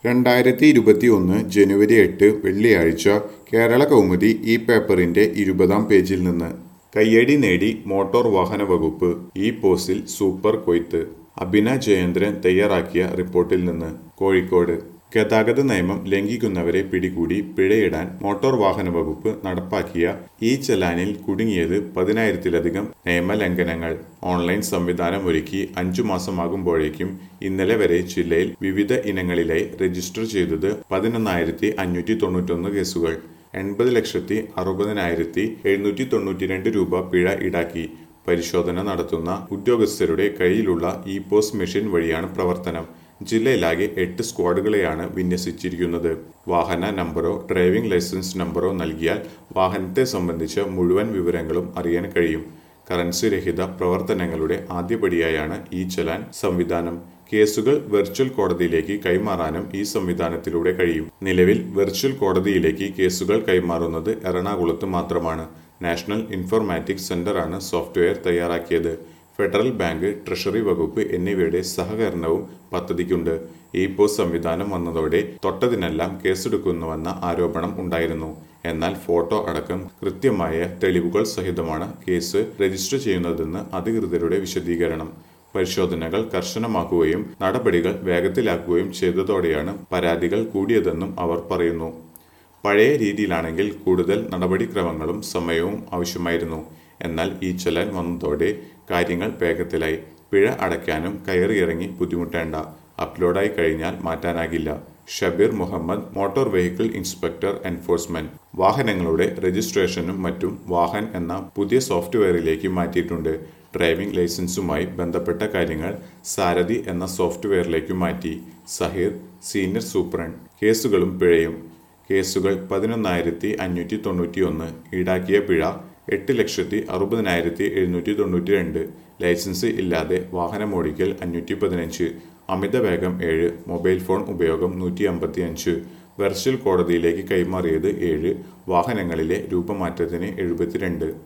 രണ്ടായിരത്തി ഇരുപത്തി ഒന്ന് ജനുവരി എട്ട് വെള്ളിയാഴ്ച കേരള കൗമുദി ഈ പേപ്പറിന്റെ ഇരുപതാം പേജിൽ നിന്ന് കയ്യടി നേടി മോട്ടോർ വാഹന വകുപ്പ് ഈ പോസ്റ്റിൽ സൂപ്പർ കൊയ്ത്ത് അഭിന ജയേന്ദ്രൻ തയ്യാറാക്കിയ റിപ്പോർട്ടിൽ നിന്ന് കോഴിക്കോട് ഗതാഗത നിയമം ലംഘിക്കുന്നവരെ പിടികൂടി പിഴയിടാൻ മോട്ടോർ വാഹന വകുപ്പ് നടപ്പാക്കിയ ഈ ചലാനിൽ കുടുങ്ങിയത് പതിനായിരത്തിലധികം നിയമലംഘനങ്ങൾ ഓൺലൈൻ സംവിധാനം ഒരുക്കി അഞ്ചു മാസമാകുമ്പോഴേക്കും ഇന്നലെ വരെ ജില്ലയിൽ വിവിധ ഇനങ്ങളിലായി രജിസ്റ്റർ ചെയ്തത് പതിനൊന്നായിരത്തി അഞ്ഞൂറ്റി തൊണ്ണൂറ്റൊന്ന് കേസുകൾ എൺപത് ലക്ഷത്തി അറുപതിനായിരത്തി എഴുന്നൂറ്റി തൊണ്ണൂറ്റി രണ്ട് രൂപ പിഴ ഈടാക്കി പരിശോധന നടത്തുന്ന ഉദ്യോഗസ്ഥരുടെ കയ്യിലുള്ള ഇ പോസ് മെഷീൻ വഴിയാണ് പ്രവർത്തനം ജില്ലയിലാകെ എട്ട് സ്ക്വാഡുകളെയാണ് വിന്യസിച്ചിരിക്കുന്നത് വാഹന നമ്പറോ ഡ്രൈവിംഗ് ലൈസൻസ് നമ്പറോ നൽകിയാൽ വാഹനത്തെ സംബന്ധിച്ച മുഴുവൻ വിവരങ്ങളും അറിയാൻ കഴിയും കറൻസി രഹിത പ്രവർത്തനങ്ങളുടെ ആദ്യപടിയായാണ് ഈ ചലാൻ സംവിധാനം കേസുകൾ വെർച്വൽ കോടതിയിലേക്ക് കൈമാറാനും ഈ സംവിധാനത്തിലൂടെ കഴിയും നിലവിൽ വെർച്വൽ കോടതിയിലേക്ക് കേസുകൾ കൈമാറുന്നത് എറണാകുളത്ത് മാത്രമാണ് നാഷണൽ ഇൻഫോർമാറ്റിക്സ് സെന്ററാണ് സോഫ്റ്റ്വെയർ തയ്യാറാക്കിയത് ഫെഡറൽ ബാങ്ക് ട്രഷറി വകുപ്പ് എന്നിവയുടെ സഹകരണവും പദ്ധതിക്കുണ്ട് ഈ പോസ്റ്റ് സംവിധാനം വന്നതോടെ തൊട്ടതിനെല്ലാം കേസെടുക്കുന്നുവെന്ന ആരോപണം ഉണ്ടായിരുന്നു എന്നാൽ ഫോട്ടോ അടക്കം കൃത്യമായ തെളിവുകൾ സഹിതമാണ് കേസ് രജിസ്റ്റർ ചെയ്യുന്നതെന്ന് അധികൃതരുടെ വിശദീകരണം പരിശോധനകൾ കർശനമാക്കുകയും നടപടികൾ വേഗത്തിലാക്കുകയും ചെയ്തതോടെയാണ് പരാതികൾ കൂടിയതെന്നും അവർ പറയുന്നു പഴയ രീതിയിലാണെങ്കിൽ കൂടുതൽ നടപടിക്രമങ്ങളും സമയവും ആവശ്യമായിരുന്നു എന്നാൽ ഈ ചലൻ വന്നതോടെ കാര്യങ്ങൾ വേഗത്തിലായി പിഴ അടയ്ക്കാനും കയറിയിറങ്ങി ബുദ്ധിമുട്ടേണ്ട അപ്ലോഡായി കഴിഞ്ഞാൽ മാറ്റാനാകില്ല Shabeer Muhammad motor vehicle inspector enforcement വാഹനങ്ങളുടെ രജിസ്ട്രേഷനും മറ്റും വാഹൻ എന്ന പുതിയ സോഫ്റ്റ്വെയറിലേക്ക് മാറ്റിയിട്ടുണ്ട് ഡ്രൈവിംഗ് ലൈസൻസുമായി ബന്ധപ്പെട്ട കാര്യങ്ങൾ സാരഥി എന്ന സോഫ്റ്റ്വെയറിലേക്ക് മാറ്റി സഹീർ സീനിയർ സൂപ്രണ്ട് കേസുകളും പിഴയും കേസുകൾ പതിനൊന്നായിരത്തി അഞ്ഞൂറ്റി തൊണ്ണൂറ്റി ഒന്ന് ഈടാക്കിയ പിഴ എട്ട് ലക്ഷത്തി അറുപതിനായിരത്തി എഴുന്നൂറ്റി തൊണ്ണൂറ്റി രണ്ട് ലൈസൻസ് ഇല്ലാതെ വാഹനമോടിക്കൽ അഞ്ഞൂറ്റി പതിനഞ്ച് അമിത വേഗം ഏഴ് മൊബൈൽ ഫോൺ ഉപയോഗം നൂറ്റി അമ്പത്തി അഞ്ച് വെർച്വൽ കോടതിയിലേക്ക് കൈമാറിയത് ഏഴ് വാഹനങ്ങളിലെ രൂപമാറ്റത്തിന് എഴുപത്തിരണ്ട്